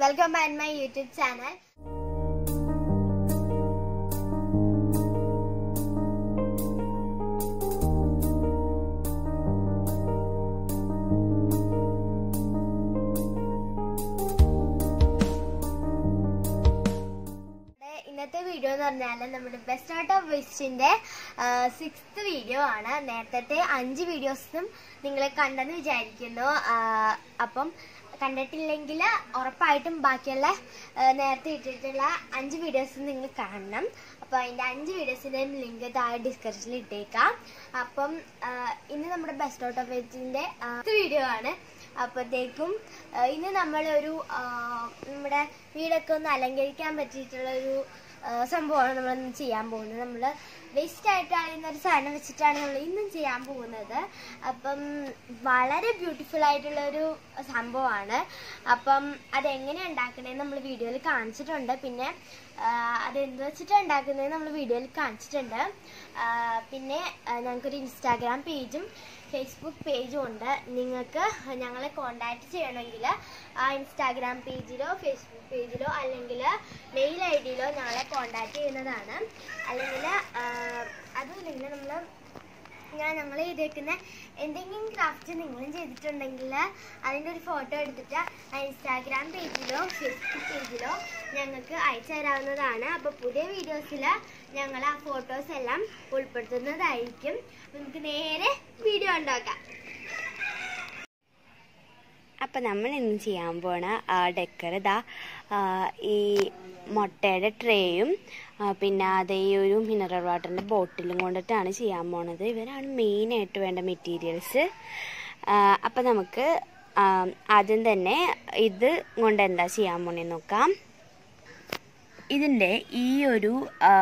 Welcome back my YouTube channel ഇന്നത്തെ video എന്ന് പറഞ്ഞാൽ നമ്മുടെ ബെസ്റ്റ് ഔട്ട് ഓഫ് വിസ്റ്റിന്റെ സിക്സ്ത് വീഡിയോ ആണ് നേരത്തെ അഞ്ച് വീഡിയോസും നിങ്ങൾ കണ്ടെന്ന് വിചാരിക്കുന്നു ആ, അപ്പം കണ്ടിട്ടില്ലെങ്കിൽ ഉറപ്പായിട്ടും ബാക്കിയുള്ള ആ, നേരത്തെ ഇട്ടിട്ടുള്ള അഞ്ച് വീഡിയോസ് നിങ്ങൾ കാണണം അപ്പോൾ അതിൻ്റെ അഞ്ച് വീഡിയോസിൻ്റെയും ലിങ്ക് താഴെ ഡിസ്ക്രിപ്ഷനിൽ ഇട്ടേക്കാം അപ്പം ആ, ഇന്ന് നമ്മുടെ ബെസ്റ്റ് ഔട്ട് ഓഫ് വിസ്റ്റിന്റെ വീഡിയോ ആണ് അപ്പോഴത്തേക്കും ആ, ഇന്ന് നമ്മളൊരു ആ, നമ്മുടെ വീടൊക്കെ ഒന്ന് അലങ്കരിക്കാൻ പറ്റിയിട്ടുള്ള ഒരു ആ, സംഭവമാണ് നമ്മൾ ഇന്ന് ചെയ്യാൻ പോകുന്നത് നമ്മൾ വേസ്റ്റ് ആയിട്ട് അറിയുന്ന ഒരു സാധനം വെച്ചിട്ടാണ് നമ്മൾ ഇന്നും ചെയ്യാൻ പോകുന്നത് അപ്പം വളരെ ബ്യൂട്ടിഫുൾ ആയിട്ടുള്ള ഒരു സംഭവമാണ് അപ്പം അതെങ്ങനെ ഉണ്ടാക്കണേന്ന് നമ്മൾ വീഡിയോയിൽ കാണിച്ചിട്ടുണ്ട് പിന്നെ ആ, അതെന്ത് വെച്ചിട്ടാണ് ഉണ്ടാക്കുന്നത് നമ്മൾ വീഡിയോയിൽ കാണിച്ചിട്ടുണ്ട് ആ, പിന്നെ ആ, ഞങ്ങൾക്കൊരു ഇൻസ്റ്റാഗ്രാം പേജും ഫേസ്ബുക്ക് പേജും ഉണ്ട് നിങ്ങൾക്ക് ഞങ്ങളെ കോണ്ടാക്ട് ചെയ്യണമെങ്കിൽ ആ ഇൻസ്റ്റാഗ്രാം പേജിലോ ഫേസ്ബുക്ക് പേജിലോ അല്ലെങ്കിൽ മെയിൽ ഐ ഡിയിലോ ഞങ്ങളെ കോണ്ടാക്ട് ചെയ്യുന്നതാണ് അല്ലെങ്കിൽ അതുമില്ലെങ്കിൽ നമ്മൾ ഞാൻ ഞങ്ങൾ ചെയ്തേക്കുന്ന എന്തെങ്കിലും ക്രാഫ്റ്റ് നിങ്ങളും ചെയ്തിട്ടുണ്ടെങ്കിൽ അതിൻ്റെ ഒരു ഫോട്ടോ എടുത്തിട്ട് ആ ഇൻസ്റ്റാഗ്രാം പേജിലോ ഫേസ്ബുക്ക് പേജിലോ ഞങ്ങൾക്ക് അയച്ചു തരാവുന്നതാണ് അപ്പോൾ പുതിയ വീഡിയോസിൽ ഞങ്ങൾ ആ ഫോട്ടോസ് എല്ലാം ഉൾപ്പെടുത്തുന്നതായിരിക്കും അപ്പോൾ നമുക്ക് നേരെ വീഡിയോ ഉണ്ടാക്കാം അപ്പം നമ്മൾ ഇന്ന് ചെയ്യാൻ പോണ ഡെക്കർ ഇതാ ആ, ഈ മുട്ടയുടെ ട്രേയും ആ, പിന്നെ അതേ ഈ ഒരു മിനറൽ വാട്ടറിൻ്റെ ബോട്ടിലും കൊണ്ടിട്ടാണ് ചെയ്യാൻ പോണത് ഇവരാണ് മെയിനായിട്ട് വേണ്ട മെറ്റീരിയൽസ് അപ്പം നമുക്ക് ആ, ആദ്യം തന്നെ ഇത് കൊണ്ട് എന്താ ചെയ്യാൻ പോണേന്ന് നോക്കാം ഇതിൻ്റെ ഈ ഒരു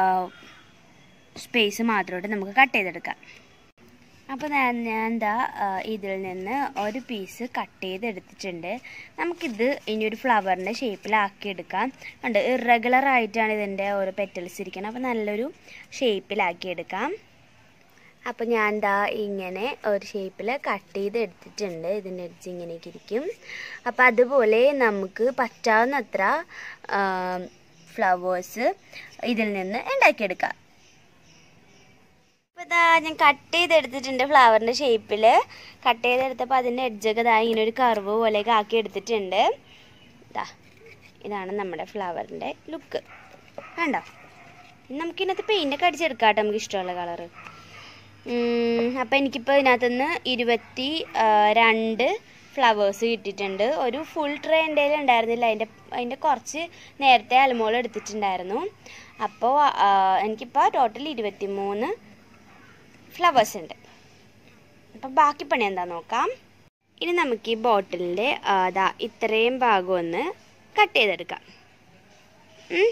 സ്പേസ് മാത്രമായിട്ട് നമുക്ക് കട്ട് ചെയ്തെടുക്കാം അപ്പോൾ ഞാൻ ഞാൻ എന്താ ഇതിൽ നിന്ന് ഒരു പീസ് കട്ട് ചെയ്തെടുത്തിട്ടുണ്ട് നമുക്കിത് ഇനി ഒരു ഫ്ലവറിൻ്റെ ഷേപ്പിലാക്കി എടുക്കാം ഉണ്ട് ഇറഗുലർ ആയിട്ടാണ് ഇതിൻ്റെ ഓരോ പെറ്റൽസ് ഇരിക്കുന്നത് അപ്പോൾ നല്ലൊരു ഷേപ്പിലാക്കി എടുക്കാം അപ്പോൾ ഞാൻ എന്താ ഇങ്ങനെ ഒരു ഷേപ്പിൽ കട്ട് ചെയ്ത് എടുത്തിട്ടുണ്ട് ഇതിൻ്റെ എഡ്ജ് ഇങ്ങനെയൊക്കെ ഇരിക്കും അപ്പോൾ അതുപോലെ നമുക്ക് പറ്റാവുന്നത്ര ഫ്ലവേഴ്സ് ഇതിൽ നിന്ന് ഉണ്ടാക്കിയെടുക്കാം അപ്പോൾ ഇതാ ഞാൻ കട്ട് ചെയ്തെടുത്തിട്ടുണ്ട് ഫ്ലവറിൻ്റെ ഷേപ്പിൽ കട്ട് ചെയ്തെടുത്തപ്പോൾ അതിൻ്റെ എഡ്ജൊക്കെ ഇതാ ഇങ്ങനെ ഒരു കർവ് പോലെയൊക്കെ ആക്കി എടുത്തിട്ടുണ്ട് ഇതാ ഇതാണ് നമ്മുടെ ഫ്ലവറിൻ്റെ ലുക്ക് കണ്ടോ ഇനി നമുക്ക് ഇതിനകത്ത് പെയിൻ്റൊക്കെ അടിച്ചെടുക്കാം കേട്ടോ നമുക്ക് ഇഷ്ടമുള്ള കളറ് അപ്പോൾ എനിക്കിപ്പോൾ ഇതിനകത്തുനിന്ന് ഇരുപത്തി ആ, രണ്ട് ഫ്ലവേഴ്സ് കിട്ടിയിട്ടുണ്ട് ഒരു ഫുൾ ട്രേ എൻ്റെ കയ്യിൽ ഉണ്ടായിരുന്നില്ല അതിൻ്റെ അതിൻ്റെ കുറച്ച് നേരത്തെ അലമോൾ എടുത്തിട്ടുണ്ടായിരുന്നു അപ്പോൾ ആ, എനിക്കിപ്പോൾ ടോട്ടൽ ഇരുപത്തി മൂന്ന് ഫ്ലവേഴ്സ് ഉണ്ട് അപ്പം ബാക്കി പണി എന്താ നോക്കാം ഇനി നമുക്ക് ഈ ബോട്ടിലിൻ്റെ അതാ ഇത്രയും ഭാഗം ഒന്ന് കട്ട് ചെയ്തെടുക്കാം ഉം.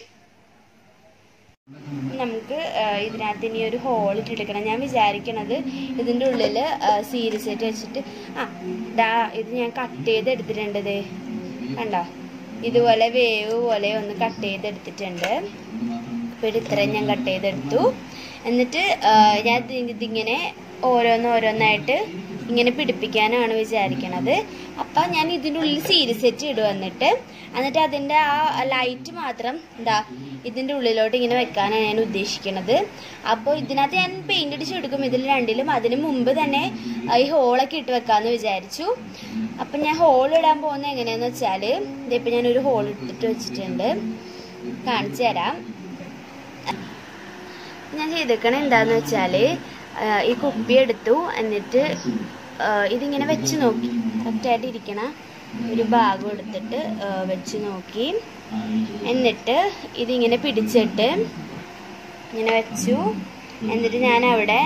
നമുക്ക് ആ, ഇതിനകത്ത് ഇനി ഒരു ഹോൾ ഇട്ടെടുക്കണം ഞാൻ വിചാരിക്കണത് ഇതിൻ്റെ ഉള്ളിൽ സീരിയസ് ആയിട്ട് വെച്ചിട്ട് ആ ദാ ഇത് ഞാൻ കട്ട് ചെയ്തെടുത്തിട്ടുണ്ട് ദേ കണ്ടോ ഇതുപോലെ വേവ് പോലെ ഒന്ന് കട്ട് ചെയ്തെടുത്തിട്ടുണ്ട് അപ്പോൾ ഇത് ഇത്രയും ഞാൻ കട്ട് ചെയ്തെടുത്തു എന്നിട്ട് ആ, ഞാൻ ഇത് ഇതിങ്ങനെ ഓരോന്ന് ഓരോന്നായിട്ട് ഇങ്ങനെ പിടിപ്പിക്കാനാണ് വിചാരിക്കണത് അപ്പം ഞാൻ ഇതിൻ്റെ ഉള്ളിൽ സീരിയസ് സെറ്റ് ഇടുക എന്നിട്ട് എന്നിട്ട് അതിൻ്റെ ആ ലൈറ്റ് മാത്രം എന്താ ഇതിൻ്റെ ഉള്ളിലോട്ട് ഇങ്ങനെ വെക്കാനാണ് ഞാൻ ഉദ്ദേശിക്കുന്നത് അപ്പോൾ ഇതിനകത്ത് ഞാൻ പെയിൻ്റ് അടിച്ച് എടുക്കും ഇതിൽ രണ്ടിലും അതിന് മുമ്പ് തന്നെ ആ, ഈ ഹോളൊക്കെ ഇട്ട് വെക്കാമെന്ന് വിചാരിച്ചു അപ്പം ഞാൻ ഹോൾ ഇടാൻ പോകുന്നത് എങ്ങനെയാണെന്ന് വെച്ചാൽ ഇതിപ്പോൾ ഞാനൊരു ഹോൾ ഇട്ടിട്ട് വെച്ചിട്ടുണ്ട് കാണിച്ചു തരാം ഞാൻ ചെയ്തേക്കണ എന്താന്ന് വെച്ചാല് ആ, ഈ കുപ്പി എടുത്തു എന്നിട്ട് ആ, ഇതിങ്ങനെ വെച്ച് നോക്കി കറക്റ്റായിട്ട് ഇരിക്കണ ഒരു ഭാഗം എടുത്തിട്ട് ആ, വെച്ച് നോക്കി എന്നിട്ട് ഇതിങ്ങനെ പിടിച്ചിട്ട് ഇങ്ങനെ വെച്ചു എന്നിട്ട് ഞാൻ അവിടെ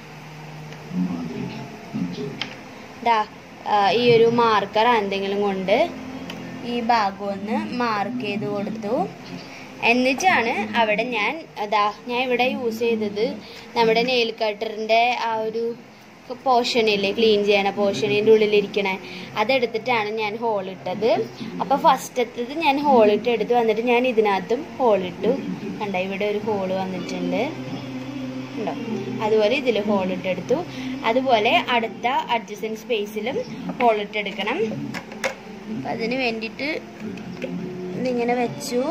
ദാ ആ, ഈ ഒരു മാർക്കർ എന്തെങ്കിലും കൊണ്ട് ഈ ഭാഗം ഒന്ന് മാർക്ക് ചെയ്ത് കൊടുത്തു എന്നിട്ടാണ് അവിടെ ഞാൻ അതാ ഞാൻ ഇവിടെ യൂസ് ചെയ്തത് നമ്മുടെ നെയിൽ കട്ടറിൻ്റെ ആ ഒരു പോർഷനില്ലേ ക്ലീൻ ചെയ്യണ പോർഷനിൻ്റെ ഉള്ളിലിരിക്കണേ അതെടുത്തിട്ടാണ് ഞാൻ ഹോളിട്ടത് അപ്പോൾ ഫസ്റ്റത്തത് ഞാൻ ഹോളിട്ട് എടുത്തു വന്നിട്ട് ഞാൻ ഇതിനകത്തും ഹോളിട്ടു കണ്ട ഇവിടെ ഒരു ഹോള് വന്നിട്ടുണ്ട് ഉണ്ടോ അതുപോലെ ഇതിൽ ഹോളിട്ടെടുത്തു അതുപോലെ അടുത്ത അഡ്ജസ്റ്റൻ സ്പേസിലും ഹോളിട്ടെടുക്കണം അപ്പം അതിന് വേണ്ടിയിട്ട് ഇതിങ്ങനെ വെച്ചു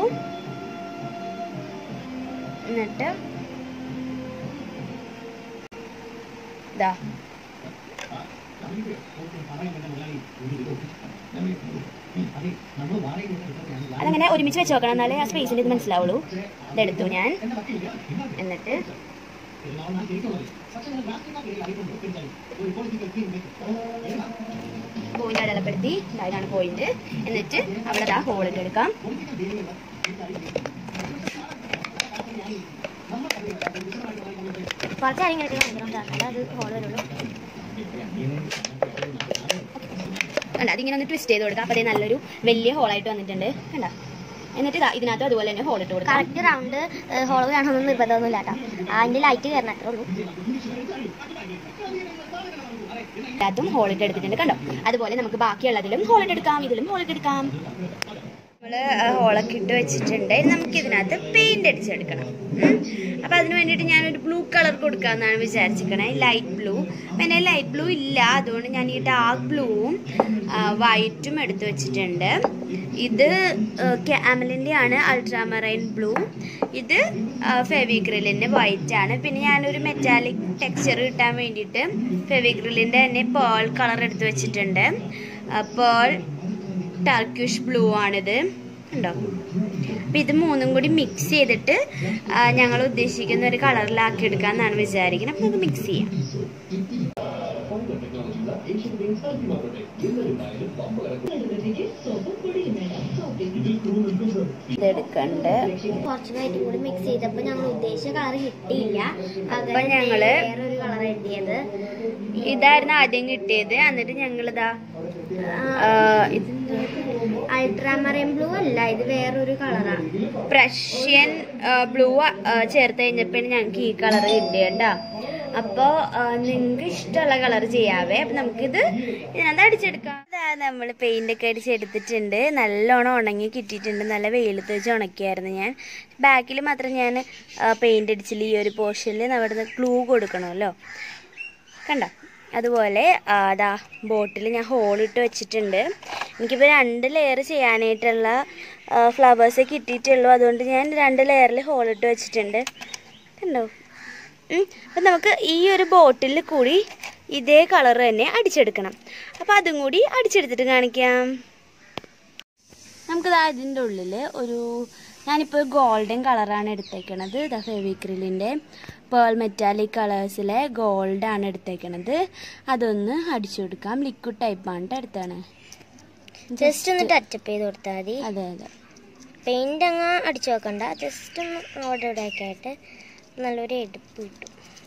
എന്നിട്ട് ഇതാ അതങ്ങനെ ഒരുമിച്ച് വെച്ച് നോക്കണം എന്നാലേ ആ സ്പേസിൽ ഇത് മനസ്സിലാവുള്ളൂ ഇതെടുത്തു ഞാൻ എന്നിട്ട് പോയിന്റ് അടയാളപ്പെടുത്തി ദാ ഇതാണ് പോയിന്റ് എന്നിട്ട് അവിടെ ആ ഹോൾ ഇട്ടെടുക്കാം കുറച്ച് കാര്യങ്ങളൊക്കെ കാണിക്കണം കേട്ടോ. അത് ഹോൾ വരുള്ളൂ കണ്ട അതിങ്ങനെ ഒന്ന് ട്വിസ്റ്റ് ചെയ്ത് കൊടുക്കാം അപ്പോൾ അതേ നല്ലൊരു വലിയ ഹോളായിട്ട് വന്നിട്ടുണ്ട് കണ്ട എന്നിട്ട് ഇതാ ഇതിനകത്ത് അതുപോലെ തന്നെ ഹോൾ ഇട്ട് കൊടുക്കാം കറക്റ്റ് റൗണ്ട് ഹോൾ വേണമെന്നൊന്നും നിർബന്ധമൊന്നുമില്ല കേട്ടോ അതിന്റെ ലൈറ്റ് കയറണം അത്രേ ഉള്ളൂ അതിനകത്തും ഹോൾ ഇട്ട് എടുത്തിട്ടുണ്ട് കണ്ടോ അതുപോലെ നമുക്ക് ബാക്കിയുള്ളതിലും ഹോൾ ഇട്ട് എടുക്കാം ഇതിലും ഹോൾ ഇട്ട് എടുക്കാം നമ്മൾ ഹോളൊക്കെ ഇട്ട് വെച്ചിട്ടുണ്ട് ഇനി നമുക്ക് ഇതിനകത്ത് പെയിന്റ് അടിച്ചെടുക്കണം ഉം. അപ്പൊ അതിന് വേണ്ടിയിട്ട് ഞാനൊരു ബ്ലൂ കളർ കൊടുക്കാമെന്നാണ് വിചാരിച്ചിരിക്കണേ ലൈറ്റ് ബ്ലൂ പിന്നെ ലൈറ്റ് ബ്ലൂ ഇല്ല അതുകൊണ്ട് ഞാൻ ഈ ഡാർക്ക് ബ്ലൂവും വൈറ്റും എടുത്തു വെച്ചിട്ടുണ്ട് ഇത് ക്യാമലിൻ്റെ ആണ് അൾട്രാമറൈൻ ബ്ലൂ ഇത് ഫെവിഗ്രിലിൻ്റെ വൈറ്റ് ആണ് പിന്നെ ഞാനൊരു മെറ്റാലിക് ടെക്സ്ചർ കിട്ടാൻ വേണ്ടിയിട്ട് ഫെവിഗ്രിലിൻ്റെ തന്നെ പേൾ കളർ എടുത്ത് വെച്ചിട്ടുണ്ട് പേൾ ടർക്കിഷ് ബ്ലൂ ആണിത് ഉണ്ടോ അപ്പം ഇത് മൂന്നും കൂടി മിക്സ് ചെയ്തിട്ട് ആ, ഞങ്ങൾ ഉദ്ദേശിക്കുന്ന ഒരു കളറിലാക്കി എടുക്കാമെന്നാണ് വിചാരിക്കുന്നത് അപ്പം നമുക്ക് മിക്സ് ചെയ്യാം ഇതെടുക്കണ്ട് കുറച്ച് ലൈറ്റും കൂടി മിക്സ് ചെയ്തപ്പോൾ ഞങ്ങൾ ഉദ്ദേശിച്ച കളർ കിട്ടിയില്ല അപ്പൊ ഞങ്ങള് വേറൊരു കളർ കിട്ടിയത് ഇതായിരുന്നു ആദ്യം കിട്ടിയത് എന്നിട്ട് ഞങ്ങളിതാ ആ, ഇതെന്താ അൾട്രാമറൈൻ ബ്ലൂ അല്ല ഇത് വേറൊരു കളറാണ് പ്രഷ്യൻ ബ്ലൂ ചേർത്ത് കഴിഞ്ഞപ്പോൾ ഞങ്ങൾക്ക് ഈ കളർ കിട്ടിയണ്ട അപ്പോൾ നിങ്ങൾക്ക് ഇഷ്ടമുള്ള കളർ ചെയ്യാവേ അപ്പം നമുക്കിത് ഇതിനകത്ത് അടിച്ചെടുക്കാം ഇതാ നമ്മൾ പെയിന്റ് ഒക്കെ അടിച്ചെടുത്തിട്ടുണ്ട് നല്ലോണം ഉണങ്ങി കിട്ടിയിട്ടുണ്ട് നല്ല വെയിലത്ത് വെച്ച് ഉണക്കിയായിരുന്നു ഞാൻ ബാക്കിൽ മാത്രം ഞാൻ പെയിന്റ് അടിച്ചില്ല ഈ ഒരു പോർഷനിൽ അവിടെ ക്ലൂ കൊടുക്കണമല്ലോ കണ്ട അതുപോലെ ആ, ദാ ബോട്ടിൽ ഞാൻ ഹോളിട്ട് വെച്ചിട്ടുണ്ട് എനിക്കിപ്പോൾ രണ്ട് ലെയർ ചെയ്യാനായിട്ടുള്ള ഫ്ലവേഴ്സ് കിട്ടിയിട്ടുള്ളൂ അതുകൊണ്ട് ഞാൻ രണ്ട് ലെയറിൽ ഹോളിട്ട് വെച്ചിട്ടുണ്ട് കണ്ടോ ഉം. അപ്പം നമുക്ക് ഈ ഒരു ബോട്ടിൽ കൂടി ഇതേ കളർ തന്നെ അടിച്ചെടുക്കണം അപ്പോൾ അതും കൂടി അടിച്ചെടുത്തിട്ട് കാണിക്കാം നമുക്കിത് അതിൻ്റെ ഉള്ളിൽ ഒരു ഞാനിപ്പോൾ ഗോൾഡൻ കളറാണ് എടുത്തേക്കണത് ദ ഫെവിക്രിലിൻ്റെ പേൾ മെറ്റാലിക് കളേഴ്സിലെ ഗോൾഡാണ് എടുത്തേക്കണത് അതൊന്ന് അടിച്ചു കൊടുക്കാം ലിക്വിഡ് ടൈപ്പാണ് ട്ടോ എടുത്താണ് ജസ്റ്റ് ഒന്ന് ടച്ചപ്പ് ചെയ്ത് കൊടുത്താൽ മതി അതെ അതെ പെയിന്റ് അങ്ങ് അടിച്ചു വെക്കണ്ട ജസ്റ്റ് ഒന്ന് അവിടെ ഇവിടെ ഒക്കെ ആയിട്ട് നല്ലൊരു എടുപ്പ് കിട്ടും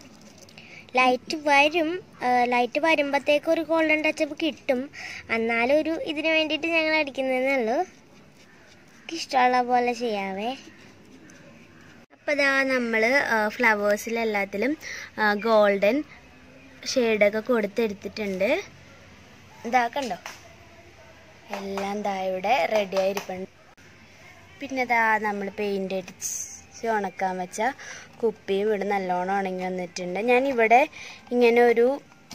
ലൈറ്റ് വരും ലൈറ്റ് വരുമ്പോഴത്തേക്ക് ഒരു ഗോൾഡൻ ടച്ചപ്പ് കിട്ടും എന്നാലും ഒരു ഇതിന് വേണ്ടിയിട്ട് ഞങ്ങൾ അടിക്കുന്നതേ ഉള്ളൂ എനിക്ക് ഇഷ്ടമുള്ള പോലെ ചെയ്യാവേ അപ്പോൾ ഇതാ നമ്മൾ ഫ്ലവേഴ്സിലെല്ലാത്തിലും ഗോൾഡൻ ഷെയ്ഡൊക്കെ കൊടുത്തെടുത്തിട്ടുണ്ട് ഇതാ കണ്ടോ എല്ലാം ദാ ഇവിടെ റെഡി ആയിരിപ്പുണ്ട് പിന്നെ ദാ നമ്മൾ പെയിൻ്റ് അടിച്ച് ഉണക്കാൻ വെച്ച കുപ്പിയും ഇവിടെ നല്ലോണം ഉണങ്ങി വന്നിട്ടുണ്ട് ഞാൻ ഇവിടെ ഇങ്ങനെ ഒരു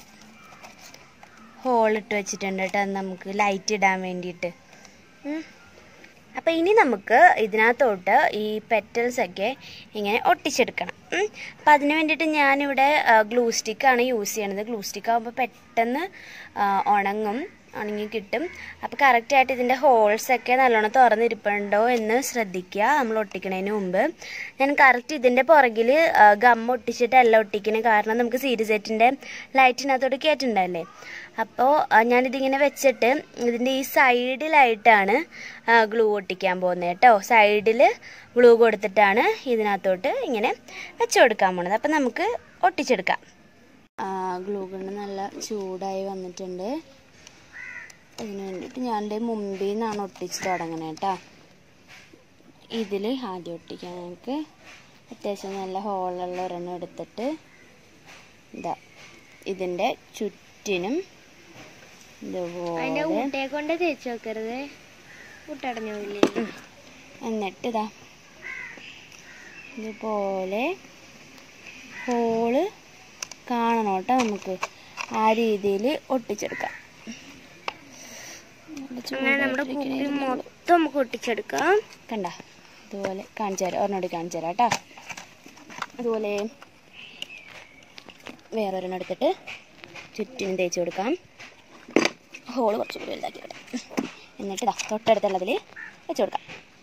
ഹോൾ ഇട്ട് വെച്ചിട്ടുണ്ട് കേട്ടോ അത് നമുക്ക് ലൈറ്റ് ഇടാൻ വേണ്ടിയിട്ട് ഉം. അപ്പോൾ ഇനി നമുക്ക് ഇതിനകത്തോട്ട് ഈ പെറ്റൽസ് ഒക്കെ ഇങ്ങനെ ഒട്ടിച്ചെടുക്കണം ഉം. അപ്പോൾ അതിന് വേണ്ടിയിട്ട് ഞാനിവിടെ ഗ്ലൂ സ്റ്റിക്കാണ് യൂസ് ചെയ്യണത് ഗ്ലൂ സ്റ്റിക്ക് ആകുമ്പോൾ പെട്ടെന്ന് ആ, ഉണങ്ങും ഉണങ്ങി കിട്ടും അപ്പോൾ കറക്റ്റായിട്ട് ഇതിൻ്റെ ഹോൾസൊക്കെ നല്ലോണം തുറന്നിരിപ്പുണ്ടോ എന്ന് ശ്രദ്ധിക്കുക നമ്മൾ ഒട്ടിക്കണതിന് മുമ്പ് ഞാൻ കറക്റ്റ് ഇതിൻ്റെ പുറകിൽ ഗം ഒട്ടിച്ചിട്ടല്ല ഒട്ടിക്കണേ കാരണം നമുക്ക് സീരീസ് സെറ്റിൻ്റെ ലൈറ്റിനകത്തോട്ട് കയറ്റുണ്ടല്ലേ അപ്പോൾ ഞാനിതിങ്ങനെ വെച്ചിട്ട് ഇതിൻ്റെ ഈ സൈഡിലായിട്ടാണ് ഗ്ലൂ ഒട്ടിക്കാൻ പോകുന്നത് കേട്ടോ സൈഡിൽ ഗ്ലൂ കൊടുത്തിട്ടാണ് ഇതിനകത്തോട്ട് ഇങ്ങനെ വെച്ച് കൊടുക്കാൻ പോണത് അപ്പം നമുക്ക് ഒട്ടിച്ചെടുക്കാം ഗ്ലൂ കൊണ്ട് നല്ല ചൂടായി വന്നിട്ടുണ്ട് അതിന് വേണ്ടിയിട്ട് ഞാൻ എൻ്റെ മുമ്പിൽ നിന്നാണ് ഒട്ടിച്ച് തുടങ്ങണേ കേട്ടോ ഇതിൽ ആദ്യം ഒട്ടിക്കാൻ നമുക്ക് അത്യാവശ്യം നല്ല ഹോളുള്ള ഒരെണ്ണം എടുത്തിട്ട് ഇതാ ഇതിൻ്റെ ചുറ്റിനും അതിന്റെ ഇതുപോലെ ഊട്ടയെ കൊണ്ട് തേച്ച് വെക്കരുത് ഊട്ടടഞ്ഞു പോയില്ലേ എന്നിട്ട് ഇതാ ഇതുപോലെ ഹോള് കാണണം കേട്ടോ നമുക്ക് ആ രീതിയിൽ ഒട്ടിച്ചെടുക്കാം അങ്ങനെ നമ്മുടെ കുപ്പി മൊത്തം നമുക്ക് ഒട്ടിച്ചെടുക്കാം കണ്ട ഇതുപോലെ കാണിച്ചു തരാം ഒരെണ്ണം കാണിച്ചു തരാം കേട്ടോ അതുപോലെ വേറൊരെണ്ണം എടുത്തിട്ട് ചുറ്റിനും തേച്ച് കൊടുക്കാം ഹോള് കുറച്ച് കൂടി വലുതാക്കി വിടാം എന്നിട്ട് ഇതാ തൊട്ടടുത്തുള്ളതിൽ വെച്ച് കൊടുക്കാം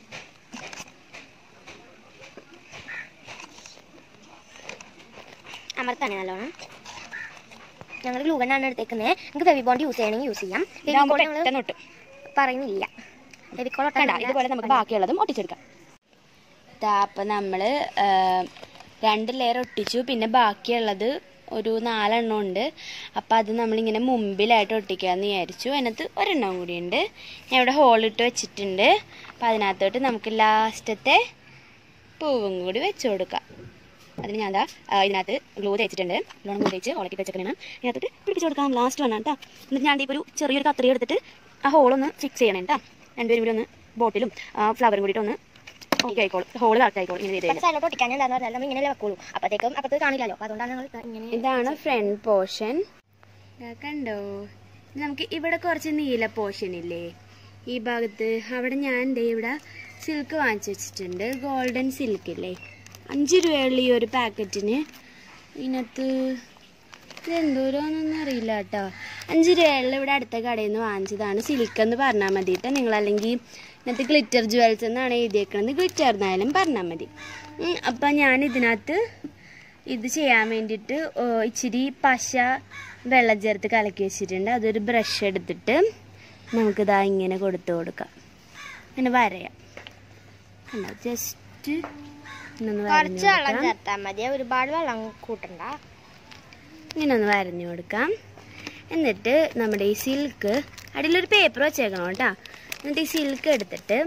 അമർത്താണ് നല്ലോണം ഞങ്ങൾ ഗ്ലൂഗണ്ണാണ് എടുത്തേക്കുന്നത് നിങ്ങൾക്ക് ഫെവി ബോണ്ട് യൂസ് ചെയ്യണമെങ്കിൽ യൂസ് ചെയ്യാം ഇതാകുമ്പോൾ ഫെവിക്കോൾ ഞങ്ങൾ പെട്ടെന്ന് ഒട്ടും പറയുന്നില്ല ഫെവിക്കോൾ കണ്ട ഇതുപോലെ നമുക്ക് ബാക്കിയുള്ളതും ഒട്ടിച്ചെടുക്കാം ഇതാ അപ്പം നമ്മൾ രണ്ട് ലെയർ ഒട്ടിച്ചു പിന്നെ ബാക്കിയുള്ളത് ഒരു നാലെണ്ണം ഉണ്ട് അപ്പം അത് നമ്മളിങ്ങനെ മുമ്പിലായിട്ട് ഒട്ടിക്കാമെന്ന് വിചാരിച്ചു അതിനകത്ത് ഒരെണ്ണം കൂടി ഉണ്ട് ഞാൻ ഇവിടെ ഹോളിട്ട് വെച്ചിട്ടുണ്ട് അപ്പം അതിനകത്തോട്ട് നമുക്ക് ലാസ്റ്റത്തെ പൂവും കൂടി വെച്ച് കൊടുക്കാം അതിന് ഞാൻ എന്താ ഇതിനകത്ത് ഗ്ലൂ തേച്ചിട്ടുണ്ട് നല്ലോണം ഗ്ലൂ തേച്ച് ഉളക്കി വെച്ചേക്കണം ഇതിനകത്തോട്ട് പിടിപ്പിച്ച് കൊടുക്കാം ലാസ്റ്റ് വന്നാണ് കേട്ടോ എന്നിട്ട് ഞാൻ ഇപ്പോൾ ഒരു ചെറിയൊരു കത്രി എടുത്തിട്ട് ആ ഹോളൊന്ന് ഫിക്സ് ചെയ്യണം കേട്ടോ രണ്ടുപേരും കൂടി ഒന്ന് ബോട്ടിലും ഫ്ലവറും കൂടിയിട്ട് ഒന്ന് ഓക്കെ ആയിക്കോളും ഹോള് കറക്റ്റ് ആയിക്കോളും ഇങ്ങനെ ചെയ്ത് കഴിഞ്ഞാൽ സൈഡിലോട്ട് ഒട്ടിക്കാൻ എന്താന്ന് പറഞ്ഞാൽ നമ്മൾ ഇങ്ങനെ വെക്കുള്ളൂ അപ്പോഴത്തേക്കും അപ്പുറത്ത് കാണില്ലല്ലോ അപ്പോൾ അതുകൊണ്ടാണ് ഞങ്ങൾ ഇങ്ങനെ ഇതാണ് ഫ്രണ്ട് പോർഷൻ കണ്ടോ ഇത് നമുക്ക് ഇവിടെ കുറച്ച് നീല പോർഷൻ ഇല്ലേ ഈ ഭാഗത്ത് അവിടെ ഞാൻ ദേ ഇവിടെ സിൽക്ക് വാങ്ങിച്ചു വെച്ചിട്ടുണ്ട് ഗോൾഡൻ സിൽക്ക് ഇല്ലേ അഞ്ച് രൂപയുള്ള ഈ ഒരു പാക്കറ്റിന് ഇതിനകത്ത് ഇതെന്തോരാന്നൊന്നും അറിയില്ല കേട്ടോ അഞ്ച് രൂപയുള്ള ഇവിടെ അടുത്ത കടയിൽ നിന്ന് വാങ്ങിച്ചതാണ് സിൽക്ക് എന്ന് പറഞ്ഞാൽ മതി കേട്ടോ നിങ്ങളല്ലെങ്കിൽ ഇതിനകത്ത് ഗ്ലിറ്റർ ജുവൽസ് എന്നാണ് എഴുതിയേക്കണത് ഗ്ലിറ്റർ എന്നായാലും പറഞ്ഞാൽ മതി ഉം, അപ്പം ഞാൻ ഇതിനകത്ത് ഇത് ചെയ്യാൻ വേണ്ടിയിട്ട് ഓ, ഇച്ചിരി പശ വെള്ളം ചേർത്ത് കലക്കി വെച്ചിട്ടുണ്ട് അതൊരു ബ്രഷ് എടുത്തിട്ട് നമുക്കിതാ ഇങ്ങനെ കൊടുത്തു കൊടുക്കാം ഇങ്ങനെ വരയാം കണ്ടോ ജസ്റ്റ് ഇന്നൊന്ന് വരഞ്ഞു കുറച്ച് വെള്ളം കൊടുക്കാം ചേർത്താൽ മതി ഒരുപാട് വെള്ളം കൂട്ടണ്ട ഇങ്ങനെ ഒന്ന് വരഞ്ഞു കൊടുക്കാം എന്നിട്ട് നമ്മുടെ ഈ സിൽക്ക് അടിയിലൊരു പേപ്പർ വെച്ചേക്കണം കേട്ടോ എന്നിട്ട് ഈ സിൽക്ക് എടുത്തിട്ട്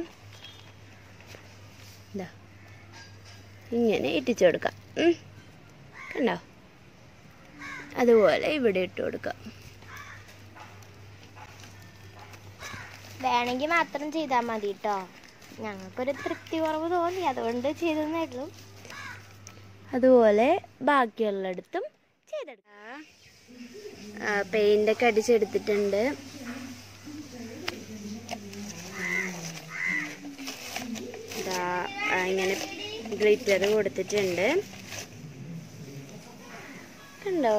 ഇതാ ഇങ്ങനെ ഇട്ടിച്ചു കൊടുക്കാം ഉം. കണ്ടോ അതുപോലെ ഇവിടെ ഇട്ട് കൊടുക്കാം വേണമെങ്കിൽ മാത്രം ചെയ്താൽ മതി കേട്ടോ ഞങ്ങൾക്കൊരു തൃപ്തി കുറവ് തോന്നി അതുകൊണ്ട് ചെയ്തതേ ഉള്ളൂ അതുപോലെ ബാക്കിയുള്ളിടത്തും ചെയ്തെടുക്കാം പെയിൻ്റൊക്കെ അടിച്ചെടുത്തിട്ടുണ്ട് ഇതാ ആ, ഇങ്ങനെ ഗ്ലിറ്റർ കൊടുത്തിട്ടുണ്ട് കണ്ടോ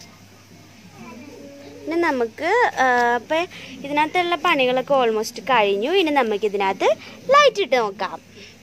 പിന്നെ നമുക്ക് അപ്പം ഇതിനകത്തുള്ള പണികളൊക്കെ ഓൾമോസ്റ്റ് കഴിഞ്ഞു ഇനി നമുക്ക് ഇതിനകത്ത് ലൈറ്റ് ഇട്ട് നോക്കാം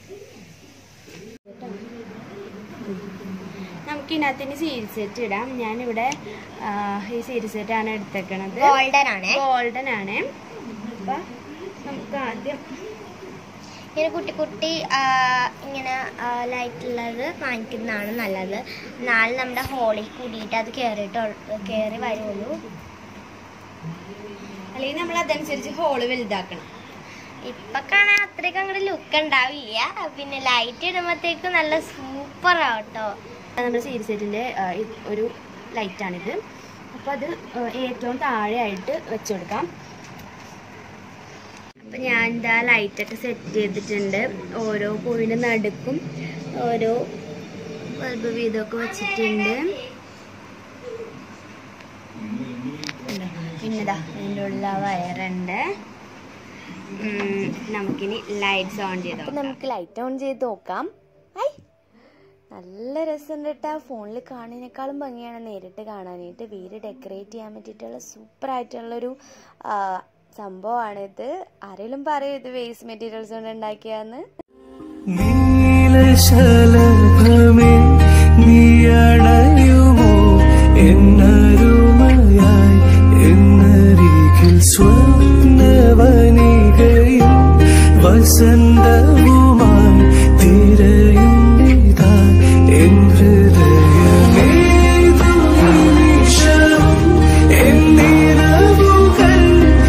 നമുക്ക് ഇതിനകത്ത് ഇനി സീരീസ് സെറ്റ് ഇടാം ഞാനിവിടെ ആ, ഈ സീരീസ് സെറ്റാണ് എടുത്തേക്കണത് ഗോൾഡൻ ആണ് ഗോൾഡൻ ആണ് അപ്പൊ നമുക്ക് ആദ്യം ഇങ്ങനെ കുട്ടി കുട്ടി ആ, ഇങ്ങനെ ലൈറ്റ് ഉള്ളത് വാങ്ങിക്കുന്നതാണ് നല്ലത് നാളെ നമ്മുടെ ഹോളിൽ കൂടിയിട്ട് അത് കയറിയിട്ട് കയറി വരുള്ളൂ അല്ലെങ്കിൽ നമ്മൾ അതനുസരിച്ച് ഹോള് വലുതാക്കണം ഇപ്പൊ കാണാൻ അത്രയ്ക്ക് അങ്ങോട്ട് ലുക്ക് ഉണ്ടാവില്ല പിന്നെ ലൈറ്റ് ഇടുമ്പോഴത്തേക്കും നല്ല സൂപ്പർ ആട്ടോ നമ്മുടെ സീരീസ് സെറ്റിന്റെ ഒരു ലൈറ്റാണിത് അപ്പോൾ അത് ആ, ഏറ്റവും താഴെയായിട്ട് വെച്ച് കൊടുക്കാം അപ്പം ഞാൻ എന്താ ലൈറ്റൊക്കെ സെറ്റ് ചെയ്തിട്ടുണ്ട് ഓരോ പൂവിൻ്റെ നടുക്കും ഓരോ ബൾബ് വീതമൊക്കെ വെച്ചിട്ടുണ്ട് പിന്നെ ഇതാ ഇതിൻ്റെ ഉള്ള വയറുണ്ട് ഉം, നമുക്കിനി ലൈറ്റ്സ് ഓൺ ചെയ്ത് അപ്പം നമുക്ക് ലൈറ്റ് ഓൺ ചെയ്ത് നോക്കാം ഐ നല്ല രസമുണ്ട് കേട്ടോ ഫോണിൽ കാണുന്നതിനേക്കാളും ഭംഗിയാണ് നേരിട്ട് കാണാനായിട്ട് വീട് ഡെക്കറേറ്റ് ചെയ്യാൻ പറ്റിയിട്ടുള്ള സൂപ്പർ ആയിട്ടുള്ളൊരു ആ, സംഭവമാണിത് ആരെങ്കിലും പറയും ഇത് വേസ്റ്റ് മെറ്റീരിയൽസ് കൊണ്ട് ഉണ്ടാക്കിയാന്ന് നീലശലഭമേ നീയണയുമോ എന്നരുമയായി എന്നരികിൽ സ്വപ്നവനികയും വസന്തവുമായി തിരയും ഇതാ എൻ ഹൃദയമേതു നിമിഷവും എന്നിരവുകൾ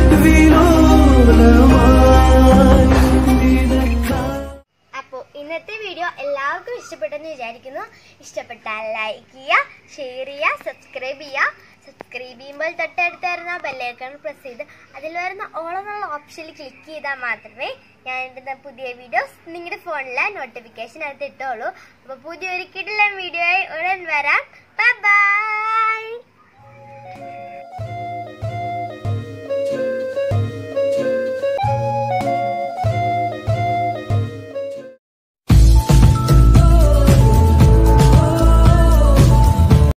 വിലോലമായി നിനക്കായി അപ്പോൾ ഇന്നത്തെ വീഡിയോ എല്ലാവർക്കും ഇഷ്ടപ്പെട്ടെന്ന് വിചാരിക്കുന്നു ഇഷ്ടപ്പെട്ടാൽ ലൈക്ക് ചെയ്യുക ഷെയർ ചെയ്യുക സബ്സ്ക്രൈബ് ചെയ്യുക സബ്സ്ക്രൈബ് ചെയ്യുമ്പോൾ തൊട്ടടുത്ത് വരുന്ന ബെല്ലൈക്കൺ പ്രസ് ചെയ്ത് അതിൽ വരുന്ന ഓളെന്നുള്ള ഓപ്ഷനിൽ ക്ലിക്ക് ചെയ്താൽ മാത്രമേ ഞാൻ ഇടുന്ന പുതിയ വീഡിയോസ് നിങ്ങളുടെ ഫോണിലെ നോട്ടിഫിക്കേഷൻ അകത്ത് ഇട്ടോളൂ അപ്പോൾ പുതിയൊരു കിടിലൻ വീഡിയോ ഉടൻ വരാം ബൈ